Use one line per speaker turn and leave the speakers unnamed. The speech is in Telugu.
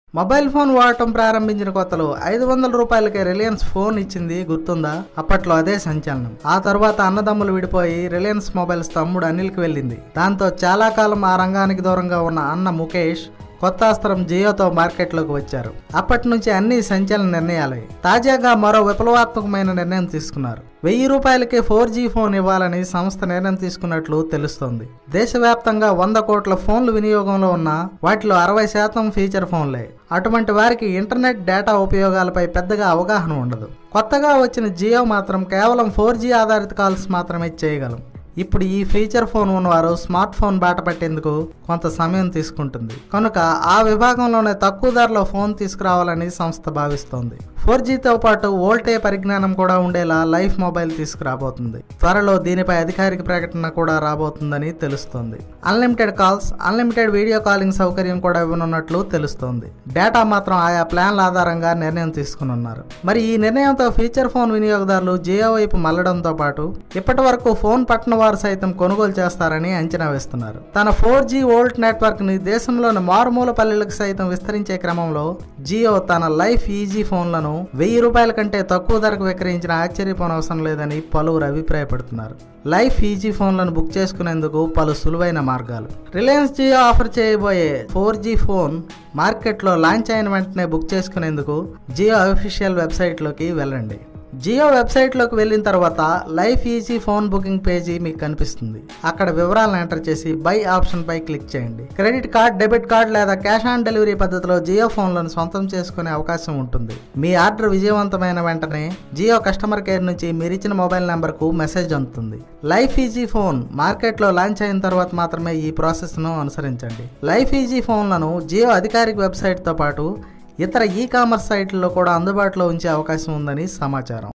మొబైల్ ఫోన్ వాడటం ప్రారంభించిన కొత్తలో ఐదు వందల రూపాయలకే రిలయన్స్ ఫోన్ ఇచ్చింది గుర్తుందా అప్పట్లో అదే సంచలనం ఆ తర్వాత అన్నదమ్ములు విడిపోయి రిలయన్స్ మొబైల్స్ తమ్ముడు అనిల్కి వెళ్ళింది దాంతో చాలా కాలం ఆ రంగానికి దూరంగా ఉన్న అన్న ముఖేష్ కొత్త అస్త్రం జియోతో మార్కెట్లోకి వచ్చారు అప్పటి నుంచి అన్ని సంచలన నిర్ణయాలే తాజాగా మరో విప్లవాత్మకమైన నిర్ణయం తీసుకున్నారు వెయ్యి రూపాయలకే ఫోర్ జీ ఫోన్ ఇవ్వాలని సంస్థ నిర్ణయం తీసుకున్నట్లు తెలుస్తోంది దేశవ్యాప్తంగా వంద కోట్ల ఫోన్లు వినియోగంలో ఉన్న వాటిలో అరవై శాతం ఫీచర్ ఫోన్లే అటువంటి వారికి ఇంటర్నెట్ డేటా ఉపయోగాలపై పెద్దగా అవగాహన ఉండదు కొత్తగా వచ్చిన జియో మాత్రం కేవలం ఫోర్ జీ ఆధారిత కాల్స్ మాత్రమే చేయగలం ఇప్పుడు ఈ ఫీచర్ ఫోన్ ఉన్నవారు స్మార్ట్ ఫోన్ బాట పట్టేందుకు కొంత సమయం తీసుకుంటుంది కనుక ఆ విభాగంలోనే తక్కువ ధరలో ఫోన్ తీసుకురావాలని సంస్థ భావిస్తోంది ఫోర్ జీతో పాటు వోల్టే పరిజ్ఞానం కూడా ఉండేలా లైఫ్ మొబైల్ తీసుకురాబోతుంది త్వరలో దీనిపై అధికారిక ప్రకటన కూడా రాబోతుందని తెలుస్తోంది unlimited calls unlimited video calling సౌకర్యం కూడా ఇవ్వనున్నట్లు తెలుస్తోంది డేటా మాత్రం ఆయా ప్లాన్ల ఆధారంగా నిర్ణయం తీసుకునున్నారు మరి ఈ నిర్ణయంతో ఫీచర్ ఫోన్ వినియోగదారులు జియో వైపు మళ్లడంతో పాటు ఇప్పటి వరకు ఫోన్ పట్టిన వారు సైతం కొనుగోలు చేస్తారని అంచనా వేస్తున్నారు తన ఫోర్ జీ వోల్ట్ నెట్వర్క్ ని దేశంలోని మారుమూల పల్లెలకు సైతం విస్తరించే క్రమంలో జియో తన లైఫ్ ఈజీ ఫోన్లను వెయ్యి రూపాయల కంటే తక్కువ ధరకు విక్రయించిన ఆశ్చర్యపోనవసరం లేదని పలువురు అభిప్రాయపడుతున్నారు లైఫ్ ఈజీ ఫోన్లను బుక్ చేసుకునేందుకు పలు సులువైన మార్గాలు రిలయన్స్ జియో ఆఫర్ చేయబోయే ఫోర్ జీ ఫోన్ మార్కెట్లో లాంచ్ అయిన వెంటనే బుక్ చేసుకునేందుకు జియో అఫీషియల్ వెబ్సైట్లోకి వెళ్ళండి జియో వెబ్సైట్లోకి వెళ్ళిన తర్వాత life easy phone booking page మీకు కనిపిస్తుంది అక్కడ వివరాలను ఎంటర్ చేసి బై ఆప్షన్ పై క్లిక్ చేయండి క్రెడిట్ కార్డ్ డెబిట్ కార్డ్ లేదా క్యాష్ ఆన్ డెలివరీ పద్ధతిలో జియో ఫోన్లను సొంతం చేసుకునే అవకాశం ఉంటుంది మీ ఆర్డర్ విజయవంతమైన వెంటనే జియో కస్టమర్ కేర్ నుంచి మీరు ఇచ్చిన మొబైల్ నెంబర్కు మెసేజ్ అందుతుంది లైఫ్ ఈజీ ఫోన్ మార్కెట్లో లాంచ్ అయిన తర్వాత మాత్రమే ఈ ప్రాసెస్ను అనుసరించండి లైఫ్ ఈజీ ఫోన్లను జియో అధికారిక వెబ్సైట్తో పాటు ఇతర ఈ కామర్స్ సైట్లలో కూడా అందుబాటులో ఉంచే అవకాశం ఉందని సమాచారం